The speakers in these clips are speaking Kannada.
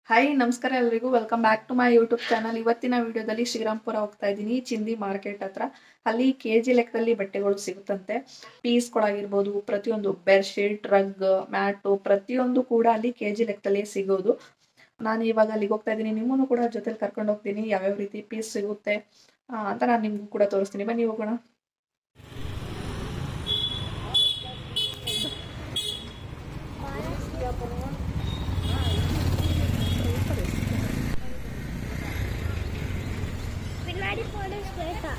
ಹಾಯ್ ನಮಸ್ಕಾರ ಎಲ್ರಿಗೂ welcome back to my YouTube channel ಇವತ್ತಿನ ವಿಡಿಯೋದಲ್ಲಿ ಶ್ರೀರಾಮ್ಪುರ ಹೋಗ್ತಾ ಇದ್ದೀನಿ ಚಿಂದಿ ಮಾರ್ಕೆಟ್ ಹತ್ರ ಅಲ್ಲಿ ಕೆ ಜಿ ಲೆಕ್ಕದಲ್ಲಿ ಬಟ್ಟೆಗಳು ಸಿಗುತ್ತಂತೆ ಪೀಸ್ಗಳಾಗಿರ್ಬೋದು ಪ್ರತಿಯೊಂದು ಬೆಡ್ಶೀಟ್ ರಗ್ ಮ್ಯಾಟು ಪ್ರತಿಯೊಂದು ಕೂಡ ಅಲ್ಲಿ ಕೆ ಜಿ ಲೆಕ್ಕದಲ್ಲಿ ಸಿಗೋದು ನಾನು ಇವಾಗ ಅಲ್ಲಿಗೆ ಹೋಗ್ತಾ ಇದ್ದೀನಿ ನಿಮ್ಮನ್ನು ಕೂಡ ಜೊತೆಲಿ ಕರ್ಕೊಂಡು ಹೋಗ್ತೀನಿ ಯಾವ್ಯಾವ ರೀತಿ ಪೀಸ್ ಸಿಗುತ್ತೆ ಆ, ಅಂತ ನಾನು ನಿಮಗೂ ಕೂಡ ತೋರಿಸ್ತೀನಿ ಬನ್ನಿ ಹೋಗೋಣ பின்னாடி போன ஸ்வேதா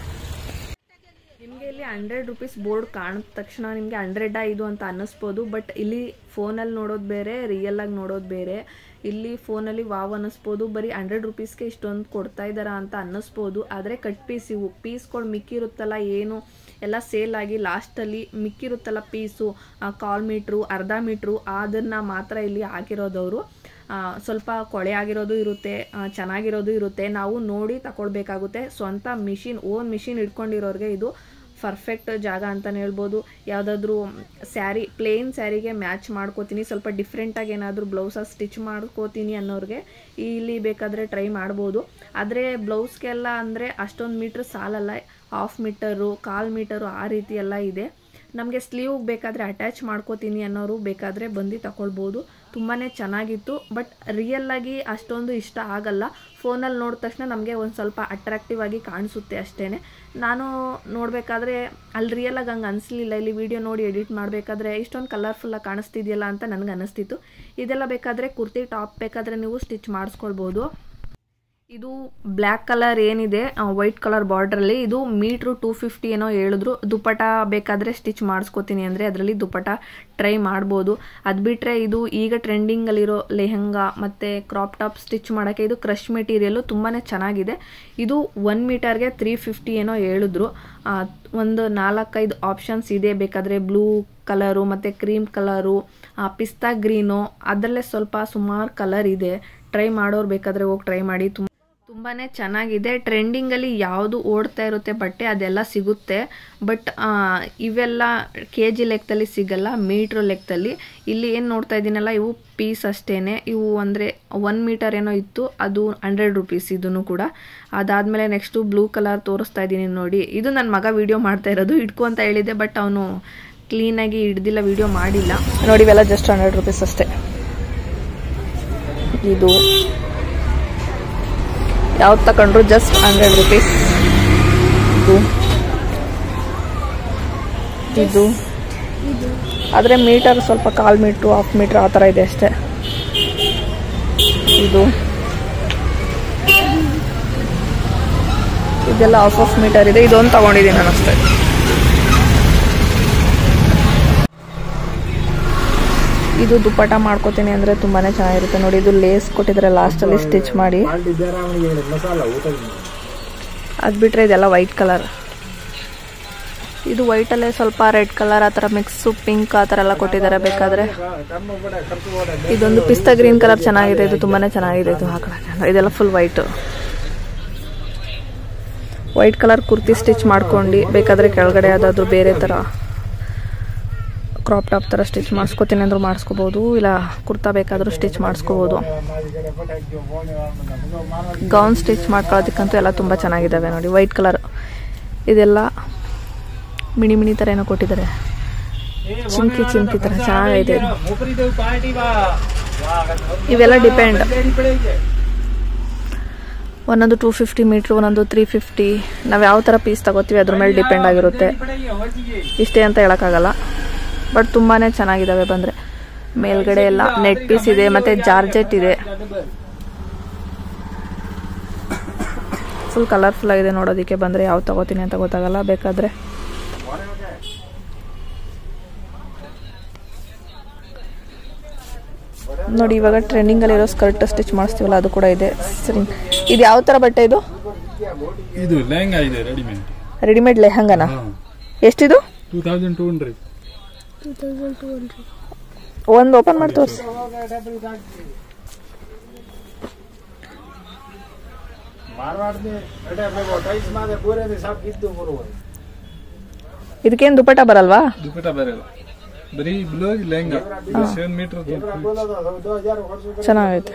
ನಿಮಗೆ ಇಲ್ಲಿ ಹಂಡ್ರೆಡ್ ರುಪೀಸ್ ಬೋರ್ಡ್ ಕಾಣಿದ ತಕ್ಷಣ ನಿಮಗೆ ಹಂಡ್ರೆಡಾ ಇದು ಅಂತ ಅನ್ನಿಸ್ಬೋದು ಬಟ್ ಇಲ್ಲಿ ಫೋನಲ್ಲಿ ನೋಡೋದು ಬೇರೆ ರಿಯಲ್ ಆಗಿ ನೋಡೋದು ಬೇರೆ ಇಲ್ಲಿ ಫೋನಲ್ಲಿ ವಾವ್ ಅನ್ನಿಸ್ಬೋದು ಬರೀ ಹಂಡ್ರೆಡ್ ರುಪೀಸ್ಗೆ ಇಷ್ಟೊಂದು ಕೊಡ್ತಾ ಇದ್ದಾರಾ ಅಂತ ಅನ್ನಿಸ್ಬೋದು ಆದರೆ ಕಟ್ ಪೀಸ್ ಇವು ಪೀಸ್ಗಳು ಮಿಕ್ಕಿರುತ್ತಲ್ಲ ಏನು ಎಲ್ಲ ಸೇಲ್ ಆಗಿ ಲಾಸ್ಟಲ್ಲಿ ಮಿಕ್ಕಿರುತ್ತಲ್ಲ ಪೀಸು ಕಾಲ್ ಮೀಟ್ರು ಅರ್ಧ ಮೀಟ್ರು ಅದನ್ನು ಮಾತ್ರ ಇಲ್ಲಿ ಹಾಕಿರೋದವರು ಆ, ಸ್ವಲ್ಪ ಕೊಳೆ ಆಗಿರೋದು ಇರುತ್ತೆ ಆ, ಚೆನ್ನಾಗಿರೋದು ಇರುತ್ತೆ ನಾವು ನೋಡಿ ತಗೊಳ್ಬೇಕಾಗುತ್ತೆ ಸ್ವಂತ ಮಿಷಿನ್ ಓನ್ ಮಿಷಿನ್ ಇಟ್ಕೊಂಡಿರೋರಿಗೆ ಇದು ಪರ್ಫೆಕ್ಟ್ ಜಾಗ ಅಂತಲೇ ಹೇಳ್ಬೋದು ಯಾವುದಾದ್ರೂ ಸ್ಯಾರಿ ಪ್ಲೇನ್ ಸ್ಯಾರಿಗೆ ಮ್ಯಾಚ್ ಮಾಡ್ಕೋತೀನಿ ಸ್ವಲ್ಪ ಡಿಫ್ರೆಂಟಾಗಿ ಏನಾದರೂ ಬ್ಲೌಸ ಸ್ಟಿಚ್ ಮಾಡ್ಕೋತೀನಿ ಅನ್ನೋರಿಗೆ ಇಲ್ಲಿ ಬೇಕಾದರೆ ಟ್ರೈ ಮಾಡ್ಬೋದು ಆದರೆ ಬ್ಲೌಸ್ಗೆಲ್ಲ ಅಂದರೆ ಅಷ್ಟೊಂದು ಮೀಟ್ರ್ ಸಾಲಲ್ಲ ಹಾಫ್ ಮೀಟರು ಕಾಲ್ ಮೀಟರು ಆ ರೀತಿ ಎಲ್ಲ ಇದೆ ನಮಗೆ ಸ್ಲೀವ್ ಬೇಕಾದರೆ ಅಟ್ಯಾಚ್ ಮಾಡ್ಕೋತೀನಿ ಅನ್ನೋರು ಬೇಕಾದರೆ ಬಂದು ತಗೊಳ್ಬೋದು ತುಂಬಾ ಚೆನ್ನಾಗಿತ್ತು ಬಟ್ ರಿಯಲ್ಲಾಗಿ ಅಷ್ಟೊಂದು ಇಷ್ಟ ಆಗಲ್ಲ ಫೋನಲ್ಲಿ ನೋಡಿದ ತಕ್ಷಣ ನಮಗೆ ಒಂದು ಸ್ವಲ್ಪ ಅಟ್ರಾಕ್ಟಿವ್ ಆಗಿ ಕಾಣಿಸುತ್ತೆ ಅಷ್ಟೇ ನಾನು ನೋಡಬೇಕಾದ್ರೆ ಅಲ್ಲಿ ರಿಯಲಾಗಿ ಹಂಗೆ ಅನಿಸ್ಲಿಲ್ಲ ಇಲ್ಲಿ ವಿಡಿಯೋ ನೋಡಿ ಎಡಿಟ್ ಮಾಡಬೇಕಾದ್ರೆ ಇಷ್ಟೊಂದು ಕಲರ್ಫುಲ್ಲಾಗಿ ಕಾಣಿಸ್ತಿದೆಯಲ್ಲ ಅಂತ ನನಗೆ ಅನ್ನಿಸ್ತಿತ್ತು ಇದೆಲ್ಲ ಬೇಕಾದರೆ ಕುರ್ತಿ ಟಾಪ್ ಬೇಕಾದರೆ ನೀವು ಸ್ಟಿಚ್ ಮಾಡಿಸ್ಕೊಳ್ಬೋದು ಇದು ಬ್ಲ್ಯಾಕ್ ಕಲರ್ ಏನಿದೆ ವೈಟ್ ಕಲರ್ ಬಾರ್ಡ್ರಲ್ಲಿ ಇದು ಮೀಟ್ರು ಟೂ ಫಿಫ್ಟಿ ಏನೋ ಹೇಳಿದ್ರು ದುಪ್ಪಟ ಬೇಕಾದರೆ ಸ್ಟಿಚ್ ಮಾಡಿಸ್ಕೋತೀನಿ ಅಂದರೆ ಅದರಲ್ಲಿ ದುಪ್ಪಟ ಟ್ರೈ ಮಾಡ್ಬೋದು ಅದು ಬಿಟ್ಟರೆ ಇದು ಈಗ ಟ್ರೆಂಡಿಂಗಲ್ಲಿರೋ ಲೆಹಂಗಾ ಮತ್ತು ಕ್ರಾಪ್ ಟಾಪ್ ಸ್ಟಿಚ್ ಮಾಡೋಕ್ಕೆ ಇದು ಕ್ರಶ್ ಮೆಟೀರಿಯಲ್ಲು ತುಂಬಾ ಚೆನ್ನಾಗಿದೆ ಇದು ಒನ್ ಮೀಟರ್ಗೆ ತ್ರೀ ಫಿಫ್ಟಿ ಏನೋ ಹೇಳಿದ್ರು ಆ, ಒಂದು ನಾಲ್ಕೈದು ಆಪ್ಷನ್ಸ್ ಇದೆ ಬೇಕಾದರೆ ಬ್ಲೂ ಕಲರು ಮತ್ತು ಕ್ರೀಮ್ ಕಲರು ಪಿಸ್ತಾ ಗ್ರೀನು ಅದರಲ್ಲೇ ಸ್ವಲ್ಪ ಸುಮಾರು ಕಲರ್ ಇದೆ ಟ್ರೈ ಮಾಡೋರು ಬೇಕಾದರೆ ಹೋಗಿ ಟ್ರೈ ಮಾಡಿ ತುಂಬ ತುಂಬಾ ಚೆನ್ನಾಗಿದೆ ಟ್ರೆಂಡಿಂಗಲ್ಲಿ ಯಾವುದು ಓಡ್ತಾ ಇರುತ್ತೆ ಬಟ್ಟೆ ಅದೆಲ್ಲ ಸಿಗುತ್ತೆ ಬಟ್ ಇವೆಲ್ಲ ಕೆ ಜಿ ಲೆಕ್ಕದಲ್ಲಿ ಸಿಗಲ್ಲ ಮೀಟ್ರ್ ಲೆಕ್ಕದಲ್ಲಿ ಇಲ್ಲಿ ಏನು ನೋಡ್ತಾ ಇದ್ದೀನಲ್ಲ ಇವು ಪೀಸ್ ಅಷ್ಟೇ ಇವು ಅಂದರೆ ಒನ್ ಮೀಟರ್ ಏನೋ ಇತ್ತು ಅದು ಹಂಡ್ರೆಡ್ ರುಪೀಸ್ ಇದನ್ನು ಕೂಡ ಅದಾದಮೇಲೆ ನೆಕ್ಸ್ಟು ಬ್ಲೂ ಕಲರ್ ತೋರಿಸ್ತಾ ಇದ್ದೀನಿ ನೋಡಿ ಇದು ನನ್ನ ಮಗ ವಿಡಿಯೋ ಮಾಡ್ತಾ ಇರೋದು ಇಟ್ಕೊ ಅಂತ ಹೇಳಿದೆ ಬಟ್ ಅವನು ಕ್ಲೀನಾಗಿ ಹಿಡ್ದಿಲ್ಲ ವಿಡಿಯೋ ಮಾಡಿಲ್ಲ ನೋಡಿ ಇವೆಲ್ಲ ಜಸ್ಟ್ ಹಂಡ್ರೆಡ್ ರುಪೀಸ್ ಅಷ್ಟೇ ಇದು ಯಾವ್ದು ತಗೊಂಡ್ರು ಜಸ್ಟ್ ಹಂಡ್ರೆಡ್ ರುಪೀಸ್ ಇದು ಇದು ಆದರೆ ಮೀಟರ್ ಸ್ವಲ್ಪ ಕಾಲ್ ಮೀಟ್ರು ಹಾಫ್ ಮೀಟ್ರ್ ಆ ಥರ ಇದೆ ಅಷ್ಟೇ ಇದು ಇದೆಲ್ಲ ಹಾಫ್ ಆಫ್ ಮೀಟರ್ ಇದೆ ಇದೊಂದು ತಗೊಂಡಿದ್ದೀನಿ ನಾನು ಅಷ್ಟೇ ಇದು ದುಪ್ಪಟ ಮಾಡ್ಕೋತೀನಿ ಅಂದರೆ ತುಂಬಾ ಚೆನ್ನಾಗಿರುತ್ತೆ ನೋಡಿ ಇದು ಲೇಸ್ ಕೊಟ್ಟಿದ್ದಾರೆ ಲಾಸ್ಟಲ್ಲಿ ಸ್ಟಿಚ್ ಮಾಡಿ ಅದು ಬಿಟ್ಟರೆ ಇದೆಲ್ಲ ವೈಟ್ ಕಲರ್ ಇದು ವೈಟಲ್ಲೇ ಸ್ವಲ್ಪ ರೆಡ್ ಕಲರ್ ಆ ಥರ ಮಿಕ್ಸು ಪಿಂಕ್ ಆ ಥರ ಎಲ್ಲ ಕೊಟ್ಟಿದ್ದಾರೆ ಬೇಕಾದರೆ ಇದೊಂದು ಪಿಸ್ತಾ ಗ್ರೀನ್ ಕಲರ್ ಚೆನ್ನಾಗಿದೆ ಇದು ತುಂಬಾ ಚೆನ್ನಾಗಿದೆ ಇದು ಹಾಕೊಳ್ಳೋಕೆ ಇದೆಲ್ಲ full white white colour kurti stitch ಮಾಡ್ಕೊಂಡು ಬೇಕಾದರೆ ಕೆಳಗಡೆ ಯಾವುದಾದ್ರೂ ಬೇರೆ ಥರ ಕ್ರಾಪ್ ಟಾಪ್ ಥರ ಸ್ಟಿಚ್ ಮಾಡಿಸ್ಕೋತೀನಿ ಅಂದ್ರೂ ಮಾಡಿಸ್ಕೋಬೋದು ಇಲ್ಲ ಕುರ್ತಾ ಬೇಕಾದರೂ ಸ್ಟಿಚ್ ಮಾಡಿಸ್ಕೋಬೋದು ಗೌನ್ ಸ್ಟಿಚ್ ಮಾಡ್ಕೊಳ್ಳೋದಕ್ಕಂತೂ ಎಲ್ಲ ತುಂಬ ಚೆನ್ನಾಗಿದ್ದಾವೆ ನೋಡಿ ವೈಟ್ ಕಲರ್ ಇದೆಲ್ಲ ಮಿಣಿ ಮಿಣಿ ಥರ ಏನೋ ಕೊಟ್ಟಿದ್ದಾರೆ ಚಿಮ್ಕಿ ಚಿಮ್ಕಿ ಥರ ಚೆನ್ನಾಗೈತೆ ಇದು. ಇವೆಲ್ಲ ಡಿಪೆಂಡ್ ಒಂದೊಂದು ಟೂ ಫಿಫ್ಟಿ ಮೀಟ್ರ್ ಒಂದೊಂದು ತ್ರೀ ಫಿಫ್ಟಿ ನಾವು ಯಾವ ಥರ ಪೀಸ್ ತಗೋತೀವಿ ಅದ್ರ ಮೇಲೆ ಡಿಪೆಂಡ್ ಆಗಿರುತ್ತೆ ಇಷ್ಟೇ ಅಂತ ಹೇಳೋಕ್ಕಾಗಲ್ಲ ಬಟ್ ತುಂಬಾ ಚೆನ್ನಾಗಿದ್ದಾವೆ ಬಂದರೆ ಮೇಲ್ಗಡೆ ಎಲ್ಲ ನೆಟ್ ಪೀಸ್ ಇದೆ ಮತ್ತು ಜಾರ್ಜೆಟ್ ಇದೆ ಫುಲ್ ಕಲರ್ಫುಲ್ ಆಗಿದೆ ನೋಡೋದಕ್ಕೆ ಬಂದರೆ ಯಾವ ತಗೋತೀನಿ ಅಂತ ಗೊತ್ತಾಗಲ್ಲ ಬೇಕಾದರೆ ನೋಡಿ ಇವಾಗ ಟ್ರೆಂಡಿಂಗಲ್ಲಿರೋ ಸ್ಕರ್ಟ್ ಸ್ಟಿಚ್ ಮಾಡಿಸ್ತೀವಲ್ಲ ಅದು ಕೂಡ ಇದೆ ಸರಿ ಇದು ಯಾವ ಥರ ಬಟ್ಟೆ ಇದು ಇದು ಲೆಹಂಗಾ ಇದೆ ರೆಡಿಮೇಡ್ ರೆಡಿಮೇಡ್ ಲೆಹಂಗನಾ ಎಷ್ಟಿದು two thousand two hundred two thousand two hundred ಒಂದು ಓಪನ್ ಮಾಡಿ ತೋರಿಸಿ ಇದಕ್ಕೇನು ದುಪ್ಪಟ ಬರಲ್ವಾ ದುಪ್ಪಟ ಬರಲ್ಲ ಬರೀ ಬ್ಲೌಸ್ ಲೆಹಂಗಾ ಸೆವೆನ್ ಮೀಟರ್ ಚೆನ್ನಾಗೈತೆ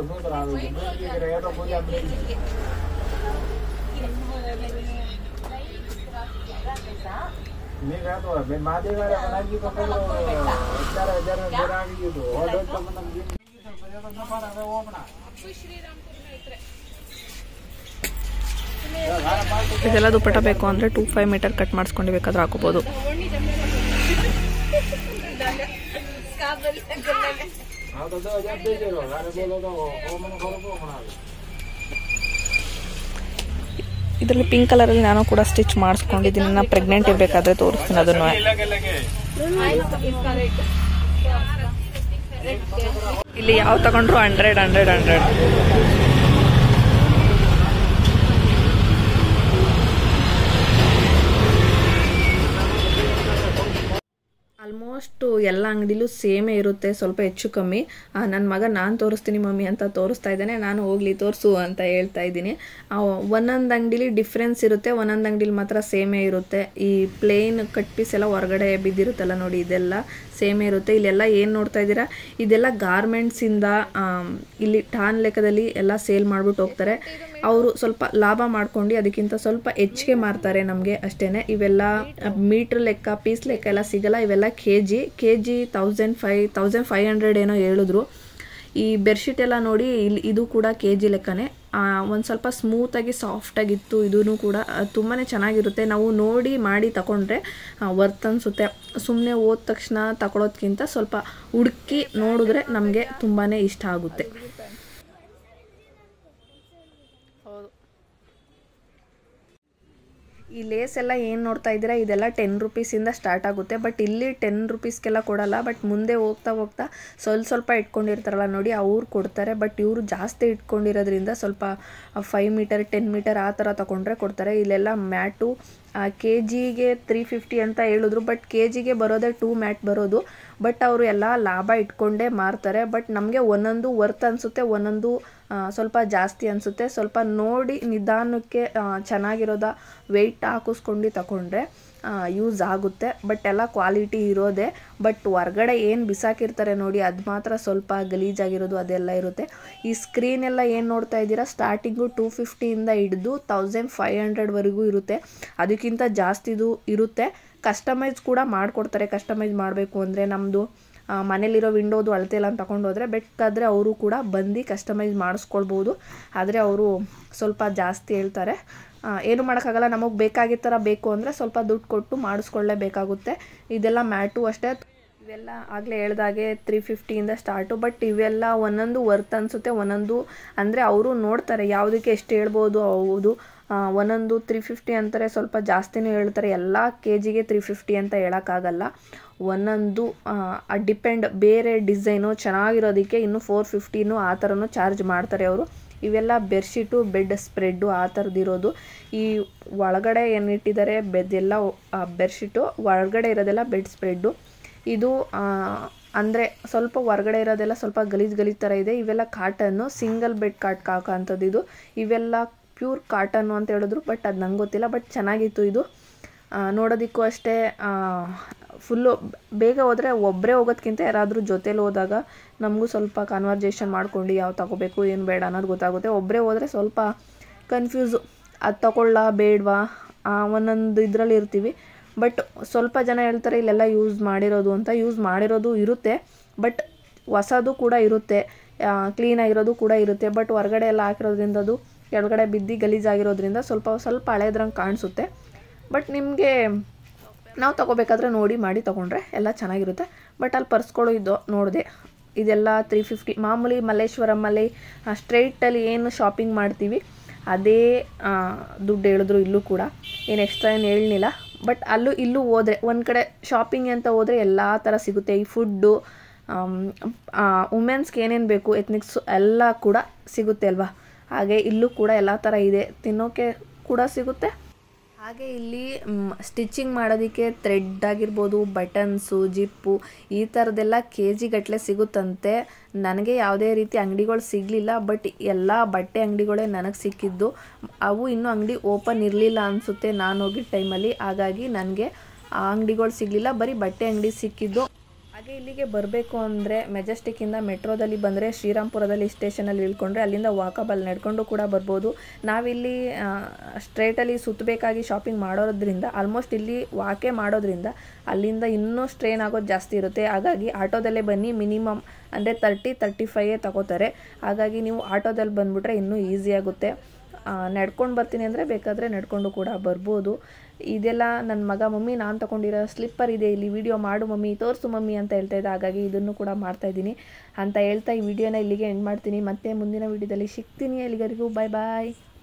ಇದೆಲ್ಲ ದುಪ್ಪಟ ಬೇಕು ಅಂದರೆ ಟೂ ಫೈವ್ ಮೀಟರ್ ಕಟ್ ಮಾಡಿಸ್ಕೊಂಡು ಬೇಕಾದ್ರೆ ಹಾಕೋಬೋದು ಇದರಲ್ಲಿ ಪಿಂಕ್ ಕಲರಲ್ಲಿ ನಾನು ಕೂಡ ಸ್ಟಿಚ್ ಮಾಡಿಸ್ಕೊಂಡಿದ್ದೀನಿ ನಾನು ಪ್ರೆಗ್ನೆಂಟ್ ಇರಬೇಕಾದ್ರೆ ತೋರಿಸ್ತೀನಿ ಅದನ್ನು ಇಲ್ಲಿ ಯಾವ ತಗೊಂಡ್ರು ಹಂಡ್ರೆಡ್ ಹಂಡ್ರೆಡ್ ಹಂಡ್ರೆಡ್ ಆಲ್ಮೋಸ್ಟ್ ಎಲ್ಲ ಅಂಗಡಿಲೂ ಸೇಮೇ ಇರುತ್ತೆ ಸ್ವಲ್ಪ ಹೆಚ್ಚು ಕಮ್ಮಿ ನನ್ನ ಮಗ ನಾನು ತೋರಿಸ್ತೀನಿ ಮಮ್ಮಿ ಅಂತ ತೋರಿಸ್ತಾ ಇದ್ದಾನೆ ನಾನು ಹೋಗ್ಲಿ ತೋರಿಸು ಅಂತ ಹೇಳ್ತಾ ಇದ್ದೀನಿ ಒಂದೊಂದು ಅಂಗಡಿಲಿ ಡಿಫ್ರೆನ್ಸ್ ಇರುತ್ತೆ ಒಂದೊಂದು ಅಂಗಡಿಲಿ ಮಾತ್ರ ಸೇಮೇ ಇರುತ್ತೆ ಈ ಪ್ಲೇನ್ ಕಟ್ ಪೀಸ್ ಎಲ್ಲ ಹೊರಗಡೆ ಬಿದ್ದಿರುತ್ತಲ್ಲ ನೋಡಿ ಇದೆಲ್ಲ ಸೇಮೇ ಇರುತ್ತೆ ಇಲ್ಲೆಲ್ಲ ಏನು ನೋಡ್ತಾ ಇದ್ದೀರಾ ಇದೆಲ್ಲ ಗಾರ್ಮೆಂಟ್ಸಿಂದ ಇಲ್ಲಿ ಟಾನ್ ಲೆಕ್ಕದಲ್ಲಿ ಎಲ್ಲ ಸೇಲ್ ಮಾಡಿಬಿಟ್ಟು ಹೋಗ್ತಾರೆ ಅವರು ಸ್ವಲ್ಪ ಲಾಭ ಮಾಡ್ಕೊಂಡು ಅದಕ್ಕಿಂತ ಸ್ವಲ್ಪ ಹೆಚ್ಚಿಗೆ ಮಾರ್ತಾರೆ ನಮಗೆ ಅಷ್ಟೇ ಇವೆಲ್ಲ ಮೀಟ್ರ್ ಲೆಕ್ಕ ಪೀಸ್ ಲೆಕ್ಕ ಎಲ್ಲ ಸಿಗಲ್ಲ ಇವೆಲ್ಲ K G K G thousand five thousand five hundred ಏನೋ ಹೇಳಿದ್ರು ಈ ಬೆಡ್ಶೀಟ್ ಎಲ್ಲ ನೋಡಿ ಇಲ್ಲಿ ಇದು ಕೂಡ ಕೆ ಜಿ ಲೆಕ್ಕನೇ ಒಂದು ಸ್ವಲ್ಪ ಸ್ಮೂತಾಗಿ ಸಾಫ್ಟಾಗಿತ್ತು ಇದೂ ಕೂಡ ತುಂಬಾ ಚೆನ್ನಾಗಿರುತ್ತೆ ನಾವು ನೋಡಿ ಮಾಡಿ ತಗೊಂಡ್ರೆ ವರ್ತ್ ಅನಿಸುತ್ತೆ ಸುಮ್ಮನೆ ಹೋದ ತಕ್ಷಣ ತಗೊಳೋದ್ಕಿಂತ ಸ್ವಲ್ಪ ಹುಡುಕಿ ನೋಡಿದ್ರೆ ನಮಗೆ ತುಂಬಾ ಇಷ್ಟ ಆಗುತ್ತೆ ಈ ಲೇಸ್ ಎಲ್ಲ ಏನು ನೋಡ್ತಾ ಇದ್ದೀರಾ ಇದೆಲ್ಲ ಟೆನ್ ರುಪೀಸಿಂದ ಸ್ಟಾರ್ಟ್ ಆಗುತ್ತೆ ಬಟ್ ಇಲ್ಲಿ ಟೆನ್ ರುಪೀಸ್ಗೆಲ್ಲ ಕೊಡಲ್ಲ ಬಟ್ ಮುಂದೆ ಹೋಗ್ತಾ ಹೋಗ್ತಾ ಸ್ವಲ್ಪ ಸ್ವಲ್ಪ ಇಟ್ಕೊಂಡಿರ್ತಾರಲ್ಲ ನೋಡಿ ಅವ್ರು ಕೊಡ್ತಾರೆ ಬಟ್ ಇವರು ಜಾಸ್ತಿ ಇಟ್ಕೊಂಡಿರೋದ್ರಿಂದ ಸ್ವಲ್ಪ ಫೈವ್ ಮೀಟರ್ ಟೆನ್ ಮೀಟರ್ ಆ ಥರ ತೊಗೊಂಡ್ರೆ ಕೊಡ್ತಾರೆ ಇಲ್ಲೆಲ್ಲ ಮ್ಯಾಟು ಕೆ ಜಿಗೆ ತ್ರೀ ಫಿಫ್ಟಿ ಅಂತ ಹೇಳಿದ್ರು ಬಟ್ ಕೆ ಜಿಗೆ ಬರೋದೇ ಟೂ ಮ್ಯಾಟ್ ಬರೋದು ಬಟ್ ಅವರು ಎಲ್ಲ ಲಾಭ ಇಟ್ಕೊಂಡೇ ಮಾರ್ತಾರೆ ಬಟ್ ನಮಗೆ ಒಂದೊಂದು ವರ್ತ್ ಅನಿಸುತ್ತೆ ಒಂದೊಂದು ಸ್ವಲ್ಪ ಜಾಸ್ತಿ ಅನಿಸುತ್ತೆ ಸ್ವಲ್ಪ ನೋಡಿ ನಿಧಾನಕ್ಕೆ ಚೆನ್ನಾಗಿರೋದ ವೆಯ್ಟ್ ಹಾಕಿಸ್ಕೊಂಡು ತಗೊಂಡ್ರೆ ಯೂಸ್ ಆಗುತ್ತೆ ಬಟ್ ಎಲ್ಲ ಕ್ವಾಲಿಟಿ ಇರೋದೆ ಬಟ್ ಹೊರ್ಗಡೆ ಏನು ಬಿಸಾಕಿರ್ತಾರೆ ನೋಡಿ ಅದು ಮಾತ್ರ ಸ್ವಲ್ಪ ಗಲೀಜಾಗಿರೋದು ಅದೆಲ್ಲ ಇರುತ್ತೆ ಈ ಸ್ಕ್ರೀನ್ ಎಲ್ಲ ಏನು ನೋಡ್ತಾ ಇದ್ದೀರಾ ಸ್ಟಾರ್ಟಿಂಗು ಟೂ ಫಿಫ್ಟಿಯಿಂದ ಹಿಡಿದು ತೌಸಂಡ್ ಫೈವ್ ಹಂಡ್ರೆಡ್ವರೆಗೂ ಇರುತ್ತೆ ಅದಕ್ಕಿಂತ ಜಾಸ್ತಿದು ಇರುತ್ತೆ ಕಸ್ಟಮೈಸ್ ಕೂಡ ಮಾಡಿಕೊಡ್ತಾರೆ ಕಸ್ಟಮೈಸ್ ಮಾಡಬೇಕು ಅಂದರೆ ನಮ್ಮದು ಮನೇಲಿರೋ ವಿಂಡೋದು ಅಳತೆ ಎಲ್ಲ ತಗೊಂಡೋದ್ರೆ ಬೇಕಾದರೆ ಅವರು ಕೂಡ ಬಂದು ಕಸ್ಟಮೈಸ್ ಮಾಡಿಸ್ಕೊಳ್ಬೋದು ಆದರೆ ಅವರು ಸ್ವಲ್ಪ ಜಾಸ್ತಿ ಹೇಳ್ತಾರೆ ಏನು ಮಾಡೋಕ್ಕಾಗಲ್ಲ ನಮಗೆ ಬೇಕಾಗಿದ್ದ ಥರ ಬೇಕು ಅಂದರೆ ಸ್ವಲ್ಪ ದುಡ್ಡು ಕೊಟ್ಟು ಮಾಡಿಸ್ಕೊಳ್ಳೇಬೇಕಾಗುತ್ತೆ ಇದೆಲ್ಲ ಮ್ಯಾಟು ಅಷ್ಟೇ ಇವೆಲ್ಲ ಆಗಲೇ ಹೇಳ್ದಾಗೆ ತ್ರೀ ಫಿಫ್ಟಿಯಿಂದ ಸ್ಟಾರ್ಟು ಬಟ್ ಇವೆಲ್ಲ ಒಂದೊಂದು ವರ್ತ್ ಅನಿಸುತ್ತೆ ಒಂದೊಂದು ಅಂದರೆ ಅವರು ನೋಡ್ತಾರೆ ಯಾವುದಕ್ಕೆ ಎಷ್ಟು ಹೇಳ್ಬೋದು ಹೌದು ಒಂದೊಂದು ತ್ರೀ ಫಿಫ್ಟಿ ಅಂತಾರೆ ಸ್ವಲ್ಪ ಜಾಸ್ತಿನೂ ಹೇಳ್ತಾರೆ ಎಲ್ಲ ಕೆ ಜಿಗೆ ತ್ರೀ ಫಿಫ್ಟಿ ಅಂತ ಹೇಳೋಕ್ಕಾಗಲ್ಲ ಒಂದೊಂದು ಡಿಪೆಂಡ್ ಬೇರೆ ಡಿಸೈನು ಚೆನ್ನಾಗಿರೋದಕ್ಕೆ ಇನ್ನು ಫೋರ್ ಫಿಫ್ಟಿನೂ ಆ ಥರನೂ ಚಾರ್ಜ್ ಮಾಡ್ತಾರೆ ಅವರು ಇವೆಲ್ಲ ಬೆಡ್ಶೀಟು ಬೆಡ್ ಸ್ಪ್ರೆಡ್ಡು ಆ ಥರದ್ದಿರೋದು ಈ ಒಳಗಡೆ ಏನಿಟ್ಟಿದ್ದಾರೆ ಬೆದ್ದೆಲ್ಲ ಬೆಡ್ಶೀಟು ಒಳಗಡೆ ಇರೋದೆಲ್ಲ ಬೆಡ್ ಸ್ಪ್ರೆಡ್ಡು ಇದು ಅಂದರೆ ಸ್ವಲ್ಪ ಹೊರಗಡೆ ಇರೋದೆಲ್ಲ ಸ್ವಲ್ಪ ಗಲೀಜು ಗಲೀಜು ಥರ ಇದೆ ಇವೆಲ್ಲ ಕಾಟನ್ನು ಸಿಂಗಲ್ ಬೆಡ್ ಕಾಟ್ ಕಾಕೋಂಥದ್ದು ಇದು ಇವೆಲ್ಲ ಪ್ಯೂರ್ ಕಾಟನ್ನು ಅಂತ ಹೇಳಿದ್ರು ಬಟ್ ಅದು ನಂಗೆ ಗೊತ್ತಿಲ್ಲ ಬಟ್ ಚೆನ್ನಾಗಿತ್ತು ಇದು ನೋಡೋದಕ್ಕೂ ಅಷ್ಟೇ ಫುಲ್ಲು ಬೇಗ ಹೋದರೆ ಒಬ್ಬರೇ ಹೋಗೋದ್ಕಿಂತ ಯಾರಾದರೂ ಜೊತೇಲಿ ಹೋದಾಗ ನಮಗೂ ಸ್ವಲ್ಪ ಕನ್ವರ್ಜೇಷನ್ ಮಾಡ್ಕೊಂಡು ಯಾವ ತಗೋಬೇಕು ಏನು ಬೇಡ ಅನ್ನೋದು ಗೊತ್ತಾಗುತ್ತೆ ಒಬ್ಬರೇ ಹೋದರೆ ಸ್ವಲ್ಪ ಕನ್ಫ್ಯೂಸು ಅದು ತಗೊಳ್ಳ ಬೇಡವಾ ಒಂದೊಂದು ಇದರಲ್ಲಿ ಇರ್ತೀವಿ ಬಟ್ ಸ್ವಲ್ಪ ಜನ ಹೇಳ್ತಾರೆ ಇಲ್ಲೆಲ್ಲ ಯೂಸ್ ಮಾಡಿರೋದು ಅಂತ ಯೂಸ್ ಮಾಡಿರೋದು ಇರುತ್ತೆ ಬಟ್ ಹೊಸದು ಕೂಡ ಇರುತ್ತೆ ಕ್ಲೀನಾಗಿರೋದು ಕೂಡ ಇರುತ್ತೆ ಬಟ್ ಹೊರಗಡೆ ಎಲ್ಲ ಹಾಕಿರೋದ್ರಿಂದ ಅದು ಕೆಳಗಡೆ ಬಿದ್ದು ಗಲೀಜಾಗಿರೋದ್ರಿಂದ ಸ್ವಲ್ಪ ಸ್ವಲ್ಪ ಹಳೇದ್ರಂಗೆ ಕಾಣಿಸುತ್ತೆ ಬಟ್ ನಿಮಗೆ ನಾವು ತೊಗೋಬೇಕಾದ್ರೆ ನೋಡಿ ಮಾಡಿ ತೊಗೊಂಡ್ರೆ ಎಲ್ಲ ಚೆನ್ನಾಗಿರುತ್ತೆ ಬಟ್ ಅಲ್ಲಿ ಪರ್ಸ್ಗಳು ಇದ್ದೋ ನೋಡಿದೆ ಇದೆಲ್ಲ ತ್ರೀ ಫಿಫ್ಟಿ ಮಾಮೂಲಿ ಮಲ್ಲೇಶ್ವರಮಲ್ಲಿ ಸ್ಟ್ರೈಟಲ್ಲಿ ಏನು ಶಾಪಿಂಗ್ ಮಾಡ್ತೀವಿ ಅದೇ ದುಡ್ಡು ಹೇಳಿದ್ರು ಇಲ್ಲೂ ಕೂಡ ಏನು ಎಕ್ಸ್ಟ್ರಾ ಏನು ಹೇಳಲಿಲ್ಲ ಬಟ್ ಅಲ್ಲೂ ಇಲ್ಲೂ ಹೋದರೆ ಒಂದು ಕಡೆ ಶಾಪಿಂಗ್ ಅಂತ ಹೋದರೆ ಎಲ್ಲ ಥರ ಸಿಗುತ್ತೆ ಈ ಫುಡ್ಡು ವುಮೆನ್ಸ್ಗೆ ಏನೇನು ಬೇಕು ಎತ್ನಿಕ್ಸ್ ಎಲ್ಲ ಕೂಡ ಸಿಗುತ್ತೆ ಅಲ್ವಾ ಹಾಗೆ ಇಲ್ಲೂ ಕೂಡ ಎಲ್ಲ ಥರ ಇದೆ ತಿನ್ನೋಕ್ಕೆ ಕೂಡ ಸಿಗುತ್ತೆ ಹಾಗೆ ಇಲ್ಲಿ ಸ್ಟಿಚಿಂಗ್ ಮಾಡೋದಕ್ಕೆ ಥ್ರೆಡ್ ಆಗಿರ್ಬೋದು ಬಟನ್ಸು ಜಿಪ್ಪು ಈ ಥರದ್ದೆಲ್ಲ ಕೆ ಜಿ ಗಟ್ಟಲೆ ಸಿಗುತ್ತಂತೆ ನನಗೆ ಯಾವುದೇ ರೀತಿ ಅಂಗಡಿಗಳು ಸಿಗಲಿಲ್ಲ ಬಟ್ ಎಲ್ಲ ಬಟ್ಟೆ ಅಂಗಡಿಗಳೇ ನನಗೆ ಸಿಕ್ಕಿದ್ದು ಅವು ಇನ್ನೂ ಅಂಗಡಿ ಓಪನ್ ಇರಲಿಲ್ಲ ಅನಿಸುತ್ತೆ ನಾನು ಹೋಗಿದ್ದ ಟೈಮಲ್ಲಿ ಹಾಗಾಗಿ ನನಗೆ ಆ ಅಂಗಡಿಗಳು ಸಿಗಲಿಲ್ಲ ಬರೀ ಬಟ್ಟೆ ಅಂಗಡಿ ಸಿಕ್ಕಿದ್ದು ಹಾಗೆ ಇಲ್ಲಿಗೆ ಬರಬೇಕು ಅಂದರೆ ಮೆಜೆಸ್ಟಿಕ್ಕಿಂದ ಮೆಟ್ರೋದಲ್ಲಿ ಬಂದರೆ ಶ್ರೀರಾಮ್ಪುರದಲ್ಲಿ ಸ್ಟೇಷನಲ್ಲಿ ಇಳ್ಕೊಂಡ್ರೆ ಅಲ್ಲಿಂದ ವಾಕಬಲ್ ನಡ್ಕೊಂಡು ಕೂಡ ಬರ್ಬೋದು ನಾವಿಲ್ಲಿ ಸ್ಟ್ರೇಟಲ್ಲಿ ಸುತ್ತಬೇಕಾಗಿ ಶಾಪಿಂಗ್ ಮಾಡೋದ್ರಿಂದ ಆಲ್ಮೋಸ್ಟ್ ಇಲ್ಲಿ ವಾಕೆ ಮಾಡೋದ್ರಿಂದ ಅಲ್ಲಿಂದ ಇನ್ನೂ ಸ್ಟ್ರೇನ್ ಆಗೋದು ಜಾಸ್ತಿ ಇರುತ್ತೆ ಹಾಗಾಗಿ ಆಟೋದಲ್ಲೇ ಬನ್ನಿ ಮಿನಿಮಮ್ ಅಂದರೆ ತರ್ಟಿ ತರ್ಟಿ ಫೈವೇ ತಗೋತಾರೆ ಹಾಗಾಗಿ ನೀವು ಆಟೋದಲ್ಲಿ ಬಂದುಬಿಟ್ರೆ ಇನ್ನೂ ಈಸಿ ಆಗುತ್ತೆ ನಡ್ಕೊಂಡು ಬರ್ತೀನಿ ಅಂದರೆ ಬೇಕಾದರೆ ನಡ್ಕೊಂಡು ಕೂಡ ಬರ್ಬೋದು ಇದೆಲ್ಲ ನನ್ನ ಮಗ ಮಮ್ಮಿ ನಾನು ತಗೊಂಡಿರೋ ಸ್ಲಿಪ್ಪರ್ ಇದೆ ಇಲ್ಲಿ ವಿಡಿಯೋ ಮಾಡು ಮಮ್ಮಿ ತೋರಿಸು ಮಮ್ಮಿ ಅಂತ ಹೇಳ್ತಾ ಇದ್ದೆ ಹಾಗಾಗಿ ಇದನ್ನು ಕೂಡ ಮಾಡ್ತಾ ಇದ್ದೀನಿ ಅಂತ ಹೇಳ್ತಾ ಈ ವಿಡಿಯೋನ ಇಲ್ಲಿಗೆ ಎಂಡ್ ಮಾಡ್ತೀನಿ ಮತ್ತೆ ಮುಂದಿನ ವಿಡಿಯೋದಲ್ಲಿ ಸಿಗ್ತೀನಿ ಅಲ್ಲಿಗರಿಗೂ ಬಾಯ್ ಬಾಯ್